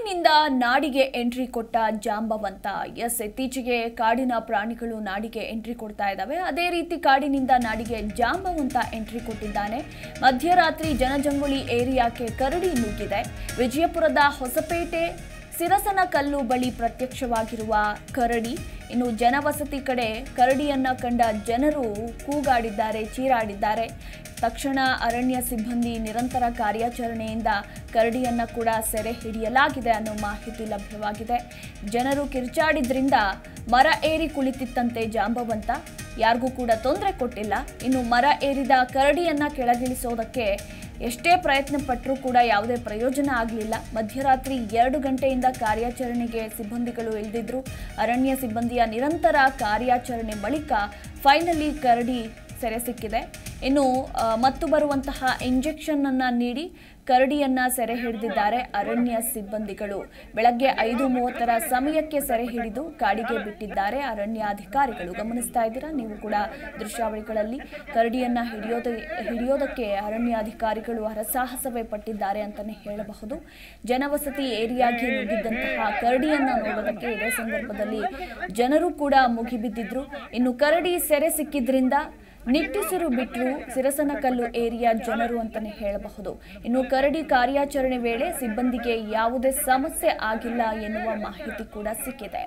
ಕಾಡಿನಿಂದ ನಾಡಿಗೆ ಎಂಟ್ರಿ ಕೊಟ್ಟ ಜಾಂಬವಂತ ಎಸ್ ಇತ್ತೀಚೆಗೆ ಕಾಡಿನ ಪ್ರಾಣಿಗಳು ನಾಡಿಗೆ ಎಂಟ್ರಿ ಕೊಡ್ತಾ ಇದ್ದಾವೆ ಅದೇ ರೀತಿ ಕಾಡಿನಿಂದ ನಾಡಿಗೆ ಜಾಂಬವಂತ ಎಂಟ್ರಿ ಕೊಟ್ಟಿದ್ದಾನೆ ಮಧ್ಯರಾತ್ರಿ ಜನಜಂಗುಳಿ ಏರಿಯಾಕ್ಕೆ ಕರಡಿ ನುಗ್ಗಿದೆ ವಿಜಯಪುರದ ಹೊಸಪೇಟೆ ಸಿರಸನ ಕಲ್ಲು ಬಳಿ ಪ್ರತ್ಯಕ್ಷವಾಗಿರುವ ಕರಡಿ ಇನ್ನು ಜನವಸತಿ ಕಡೆ ಕರಡಿಯನ್ನ ಕಂಡ ಜನರು ಕೂಗಾಡಿದ್ದಾರೆ ಚೀರಾಡಿದ್ದಾರೆ ತಕ್ಷಣ ಅರಣ್ಯ ಸಿಬ್ಬಂದಿ ನಿರಂತರ ಕಾರ್ಯಾಚರಣೆಯಿಂದ ಕರಡಿಯನ್ನ ಕೂಡ ಸೆರೆ ಹಿಡಿಯಲಾಗಿದೆ ಅನ್ನೋ ಮಾಹಿತಿ ಲಭ್ಯವಾಗಿದೆ ಜನರು ಕಿರ್ಚಾಡಿದ್ರಿಂದ ಮರ ಏರಿ ಕುಳಿತಿತ್ತಂತೆ ಜಾಂಬವಂತ ಯಾರಿಗೂ ಕೂಡ ತೊಂದರೆ ಕೊಟ್ಟಿಲ್ಲ ಇನ್ನು ಮರ ಏರಿದ ಕರಡಿಯನ್ನ ಕೆಳಗಿಳಿಸೋದಕ್ಕೆ ಎಷ್ಟೇ ಪ್ರಯತ್ನ ಪಟ್ಟರೂ ಕೂಡ ಯಾವುದೇ ಪ್ರಯೋಜನ ಆಗಲಿಲ್ಲ ಮಧ್ಯರಾತ್ರಿ ಎರಡು ಗಂಟೆಯಿಂದ ಕಾರ್ಯಾಚರಣೆಗೆ ಸಿಬ್ಬಂದಿಗಳು ಇಳಿದಿದ್ರು ಅರಣ್ಯ ಸಿಬ್ಬಂದಿಯ ನಿರಂತರ ಕಾರ್ಯಾಚರಣೆ ಬಳಿಕ ಫೈನಲಿ ಕರಡಿ ಸೆರೆ ಸಿಕ್ಕಿದೆ ಇನ್ನು ಆ, ಮತ್ತು ಬರುವಂತಹ ಇಂಜೆಕ್ಷನ್ ಅನ್ನ ನೀಡಿ ಕರಡಿಯನ್ನ ಸೆರೆ ಹಿಡಿದಿದ್ದಾರೆ ಅರಣ್ಯ ಸಿಬ್ಬಂದಿಗಳು ಬೆಳಗ್ಗೆ ಐದು ಮೂವತ್ತರ ಸಮಯಕ್ಕೆ ಸೆರೆ ಹಿಡಿದು ಕಾಡಿಗೆ ಬಿಟ್ಟಿದ್ದಾರೆ ಅರಣ್ಯಾಧಿಕಾರಿಗಳು ಗಮನಿಸ್ತಾ ಇದ್ದೀರಾ ನೀವು ಕೂಡ ದೃಶ್ಯಾವಳಿಗಳಲ್ಲಿ ಕರಡಿಯನ್ನ ಹಿಡಿಯೋದ ಹಿಡಿಯೋದಕ್ಕೆ ಅರಣ್ಯಾಧಿಕಾರಿಗಳು ಹರಸಾಹಸವೇ ಪಟ್ಟಿದ್ದಾರೆ ಅಂತಾನೆ ಹೇಳಬಹುದು ಜನವಸತಿ ಏರಿಯಾಗೆ ನುಗ್ಗಿದ್ದಂತಹ ಕರಡಿಯನ್ನ ನೋಡೋದಕ್ಕೆ ಇದೇ ಸಂದರ್ಭದಲ್ಲಿ ಜನರು ಕೂಡ ಮುಗಿಬಿದ್ದಿದ್ರು ಇನ್ನು ಕರಡಿ ಸೆರೆ ಸಿಕ್ಕಿದ್ರಿಂದ ನಿಟ್ಟುಸಿರು ಬಿಟ್ಟರು ಸಿರಸನಕಲ್ಲು ಏರಿಯಾ ಜನರು ಅಂತಾನೆ ಹೇಳಬಹುದು ಇನ್ನು ಕರಡಿ ಕಾರ್ಯಾಚರಣೆ ವೇಳೆ ಸಿಬ್ಬಂದಿಗೆ ಯಾವುದೇ ಸಮಸ್ಯೆ ಆಗಿಲ್ಲ ಎನ್ನುವ ಮಾಹಿತಿ ಕೂಡ ಸಿಕ್ಕಿದೆ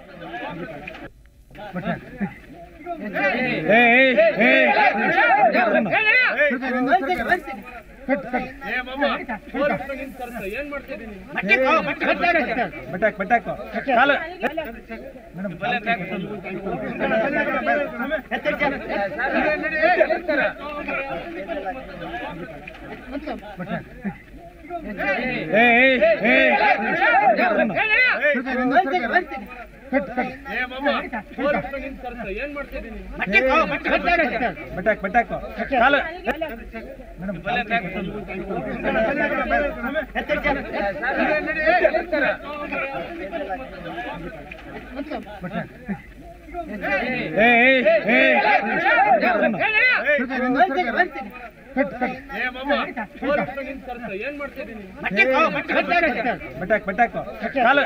ಬಟಾಕ್ ಬಟಾಕ್ ಕಾಲು ಬಟಾಕ್ ಬಟಾಕ್ ಕಾಲು ಬಟಾಕ್ ಬಟಾಕ್ ಕಾಲು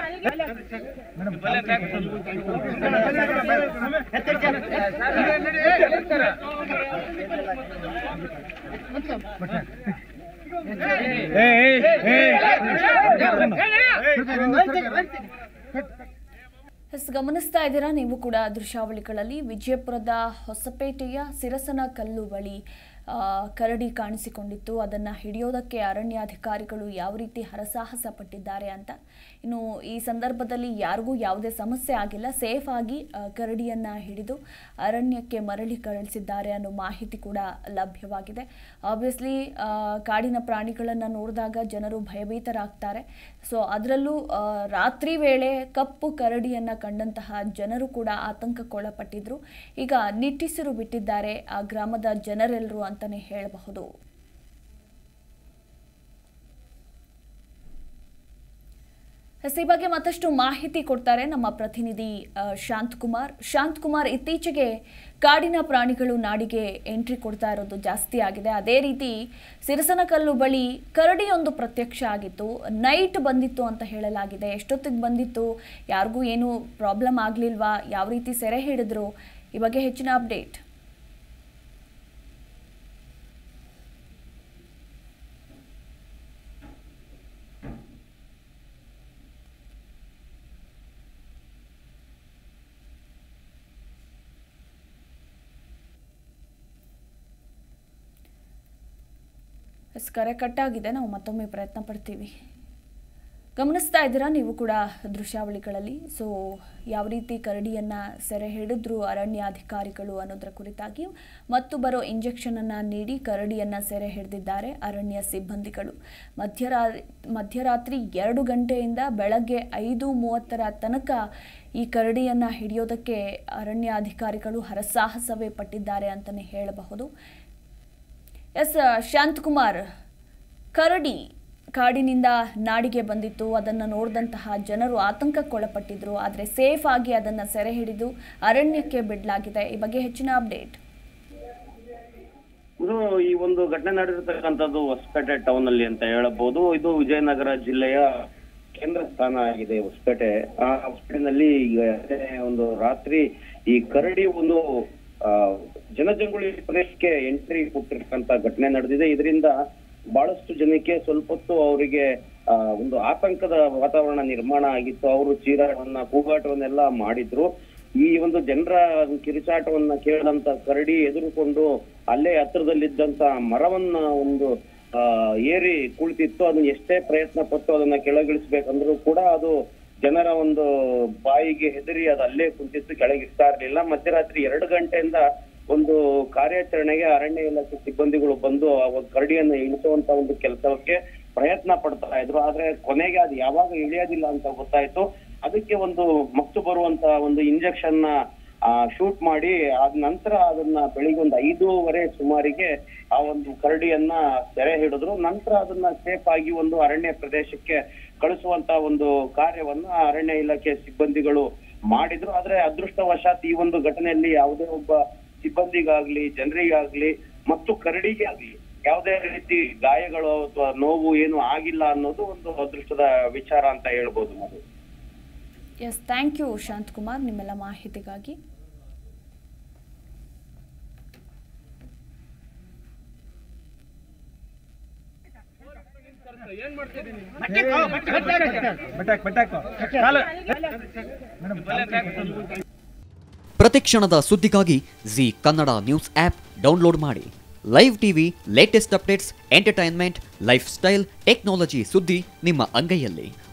ಎಸ್ ಗಮನಿಸ್ತಾ ಇದ್ದೀರಾ ನೀವು ಕೂಡ ದೃಶ್ಯಾವಳಿಗಳಲ್ಲಿ ವಿಜಯಪುರದ ಹೊಸಪೇಟೆಯ ಸಿರಸನ ಕಲ್ಲು ಬಳಿ ಆ, ಕರಡಿ ಕಾಣಿಸಿಕೊಂಡಿತ್ತು ಅದನ್ನು ಹಿಡಿಯೋದಕ್ಕೆ ಅರಣ್ಯಾಧಿಕಾರಿಗಳು ಯಾವ ರೀತಿ ಹರಸಾಹಸ ಪಟ್ಟಿದ್ದಾರೆ ಅಂತ ಇನ್ನು ಈ ಸಂದರ್ಭದಲ್ಲಿ ಯಾರಿಗೂ ಯಾವುದೇ ಸಮಸ್ಯೆ ಆಗಿಲ್ಲ ಸೇಫ್ ಆಗಿ ಆ, ಕರಡಿಯನ್ನ ಹಿಡಿದು ಅರಣ್ಯಕ್ಕೆ ಮರಳಿ ಕಳಿಸಿದ್ದಾರೆ ಅನ್ನೋ ಮಾಹಿತಿ ಕೂಡ ಲಭ್ಯವಾಗಿದೆ ಆಬ್ವಿಯಸ್ಲಿ ಕಾಡಿನ ಪ್ರಾಣಿಗಳನ್ನು ನೋಡಿದಾಗ ಜನರು ಭಯಭೀತರಾಗ್ತಾರೆ ಸೊ ಅದರಲ್ಲೂ ಆ, ರಾತ್ರಿ ವೇಳೆ ಕಪ್ಪು ಕರಡಿಯನ್ನ ಕಂಡಂತಹ ಜನರು ಕೂಡ ಆತಂಕಕ್ಕೊಳಪಟ್ಟಿದ್ರು ಈಗ ನಿಟ್ಟಿಸಿರು ಬಿಟ್ಟಿದ್ದಾರೆ ಆ ಗ್ರಾಮದ ಜನರೆಲ್ಲರೂ ಅಂತಾನೆ ಹೇಳಬಹುದು ಎಸ್, ಈ ಬಗ್ಗೆ ಮತ್ತಷ್ಟು ಮಾಹಿತಿ ಕೊಡ್ತಾರೆ ನಮ್ಮ ಪ್ರತಿನಿಧಿ ಆ, ಶಾಂತ್ ಕುಮಾರ್ ಶಾಂತ್ ಕುಮಾರ್ ಇತ್ತೀಚೆಗೆ ಕಾಡಿನ ಪ್ರಾಣಿಗಳು ನಾಡಿಗೆ ಎಂಟ್ರಿ ಕೊಡ್ತಾ ಇರೋದು ಜಾಸ್ತಿ ಆಗಿದೆ ಅದೇ ರೀತಿ ಸಿರಸನಕಲ್ಲು ಬಳಿ ಕರಡಿಯೊಂದು ಪ್ರತ್ಯಕ್ಷ ಆಗಿತ್ತು ನೈಟ್ ಬಂದಿತ್ತು ಅಂತ ಹೇಳಲಾಗಿದೆ ಎಷ್ಟೊತ್ತಿಗೆ ಬಂದಿತ್ತು ಯಾರಿಗೂ ಏನು ಪ್ರಾಬ್ಲಮ್ ಆಗಲಿಲ್ವಾ ಯಾವ ರೀತಿ ಸೆರೆ ಹಿಡಿದ್ರು ಈ ಬಗ್ಗೆ ಹೆಚ್ಚಿನ ಅಪ್ಡೇಟ್ ಎಸ್ ಕರೆ ಕಟ್ಟಾಗಿದೆ ನಾವು ಮತ್ತೊಮ್ಮೆ ಪ್ರಯತ್ನ ಪಡ್ತೀವಿ ಗಮನಿಸ್ತಾ ಇದ್ದೀರಾ ನೀವು ಕೂಡ ದೃಶ್ಯಾವಳಿಗಳಲ್ಲಿ ಸೊ ಯಾವ ರೀತಿ ಕರಡಿಯನ್ನ ಸೆರೆ ಹಿಡಿದ್ರು ಅರಣ್ಯಾಧಿಕಾರಿಗಳು ಅನ್ನೋದರ ಕುರಿತಾಗಿ ಮತ್ತು ಬರೋ ಇಂಜೆಕ್ಷನ್ ಅನ್ನ ನೀಡಿ ಕರಡಿಯನ್ನ ಸೆರೆ ಹಿಡಿದಿದ್ದಾರೆ ಅರಣ್ಯ ಸಿಬ್ಬಂದಿಗಳು ಮಧ್ಯರಾ ಮಧ್ಯರಾತ್ರಿ ಎರಡು ಗಂಟೆಯಿಂದ ಬೆಳಗ್ಗೆ ಐದು ಮೂವತ್ತರ ತನಕ ಈ ಕರಡಿಯನ್ನ ಹಿಡಿಯೋದಕ್ಕೆ ಅರಣ್ಯಾಧಿಕಾರಿಗಳು ಹರಸಾಹಸವೇ ಪಟ್ಟಿದ್ದಾರೆ ಅಂತಲೇ ಹೇಳಬಹುದು ಎಸ್ ಶಾಂತಕುಮಾರ್ ಕರಡಿ ಕಾಡಿನಿಂದ ನಾಡಿಗೆ ಬಂದಿತ್ತು ಅದನ್ನು ನೋಡಿದಂತಹ ಜನರು ಆತಂಕಕ್ಕೊಳಪಟ್ಟಿದ್ರು ಆದರೆ ಸೇಫ್ ಆಗಿ ಅದನ್ನು ಸೆರೆ ಹಿಡಿದು ಅರಣ್ಯಕ್ಕೆ ಬಿಡಲಾಗಿದೆ ಈ ಬಗ್ಗೆ ಹೆಚ್ಚಿನ ಅಪ್ಡೇಟ್ ಇದು ಈ ಒಂದು ಘಟನೆ ನಡೆದಿರ್ತಕ್ಕಂಥದ್ದು ಹೊಸಪೇಟೆ ಟೌನ್ ಅಲ್ಲಿ ಅಂತ ಹೇಳಬಹುದು ಇದು ವಿಜಯನಗರ ಜಿಲ್ಲೆಯ ಕೇಂದ್ರ ಸ್ಥಾನ ಆಗಿದೆ ಹೊಸಪೇಟೆ ಆ ಹೊಸಪೇಟೆನಲ್ಲಿ ಈಗ ಅದೇ ಒಂದು ರಾತ್ರಿ ಈ ಕರಡಿ ಒಂದು ಆ, ಜನಜಂಗುಳಿ ಪ್ರದೇಶಕ್ಕೆ ಎಂಟ್ರಿ ಕೊಟ್ಟಿರ್ತಕ್ಕಂತ ಘಟನೆ ನಡೆದಿದೆ ಇದರಿಂದ ಬಹಳಷ್ಟು ಜನಕ್ಕೆ ಸ್ವಲ್ಪ ಹೊತ್ತು ಅವರಿಗೆ ಆ, ಒಂದು ಆತಂಕದ ವಾತಾವರಣ ನಿರ್ಮಾಣ ಆಗಿತ್ತು ಅವರು ಚೀರಾಟವನ್ನ ಕೂಗಾಟವನ್ನೆಲ್ಲ ಮಾಡಿದ್ರು ಈ ಒಂದು ಜನರ ಕಿರುಚಾಟವನ್ನ ಕೇಳಿದಂತ ಕರಡಿ ಎದುರುಕೊಂಡು ಅಲ್ಲೇ ಹತ್ರದಲ್ಲಿದ್ದಂತ ಮರವನ್ನ ಒಂದು ಆ, ಏರಿ ಕುಳಿತಿತ್ತು ಅದನ್ನ ಎಷ್ಟೇ ಪ್ರಯತ್ನ ಪಟ್ಟು ಅದನ್ನ ಕೆಳಗಿಳಿಸ್ಬೇಕಂದ್ರೂ ಕೂಡ ಅದು ಜನರ ಒಂದು ಬಾಯಿಗೆ ಹೆದರಿ ಅದು ಅಲ್ಲೇ ಕುಂತಿತ್ತು ಕೆಳಗಿರ್ತಾ ಇರ್ಲಿಲ್ಲ ಮಧ್ಯರಾತ್ರಿ ಎರಡು ಗಂಟೆಯಿಂದ ಒಂದು ಕಾರ್ಯಾಚರಣೆಗೆ ಅರಣ್ಯ ಇಲಾಖೆ ಸಿಬ್ಬಂದಿಗಳು ಬಂದು ಆ ಒಂದು ಕರಡಿಯನ್ನು ಇಳಿಸುವಂತ ಒಂದು ಕೆಲಸಕ್ಕೆ ಪ್ರಯತ್ನ ಪಡ್ತಾ ಇದ್ರು ಆದ್ರೆ ಕೊನೆಗೆ ಅದು ಯಾವಾಗ ಇಳಿಯೋದಿಲ್ಲ ಅಂತ ಗೊತ್ತಾಯ್ತು ಅದಕ್ಕೆ ಒಂದು ಮತ್ತು ಬರುವಂತ ಒಂದು ಇಂಜೆಕ್ಷನ್ ನ ಶೂಟ್ ಮಾಡಿ ಅದ ನಂತರ ಅದನ್ನ ಬೆಳಿಗ್ಗೆ ಒಂದು ಐದೂವರೆ ಸುಮಾರಿಗೆ ಆ ಒಂದು ಕರಡಿಯನ್ನ ಸೆರೆ ಹಿಡಿದ್ರು ನಂತರ ಅದನ್ನ ಸೇಫ್ ಆಗಿ ಒಂದು ಅರಣ್ಯ ಪ್ರದೇಶಕ್ಕೆ ಕಳಿಸುವಂತ ಒಂದು ಕಾರ್ಯವನ್ನ ಅರಣ್ಯ ಇಲಾಖೆ ಸಿಬ್ಬಂದಿಗಳು ಮಾಡಿದ್ರು ಆದ್ರೆ ಅದೃಷ್ಟವಶಾತ್ ಈ ಒಂದು ಘಟನೆಯಲ್ಲಿ ಯಾವುದೇ ಒಬ್ಬ ಸಿಬ್ಬಂದಿಗಾಗ್ಲಿ ಜನರಿಗಾಗ್ಲಿ ಮತ್ತು ಕರಡಿಗೆ ಆಗ್ಲಿ ಯಾವುದೇ ರೀತಿ ಗಾಯಗಳು ಅಥವಾ ನೋವು ಏನು ಆಗಿಲ್ಲ ಅನ್ನೋದು ಒಂದು ಅದೃಷ್ಟದ ವಿಚಾರ ಅಂತ ಹೇಳ್ಬೋದು Madhu yes thank you Shanthakumar ನಿಮ್ಮೆಲ್ಲ ಮಾಹಿತಿಗಾಗಿ ಬಟಾಕ್ ಬಟಾಕ್ ಕಾಲು ಮೇಡಮ್ ಪ್ರತಿಕ್ಷಣದ ಸುದ್ದಿಗಾಗಿ Zee Kannada news app download ಮಾಡಿ live TV latest updates entertainment lifestyle technology ಸುದ್ದಿ ನಿಮ್ಮ ಅಂಗೈಯಲ್ಲಿ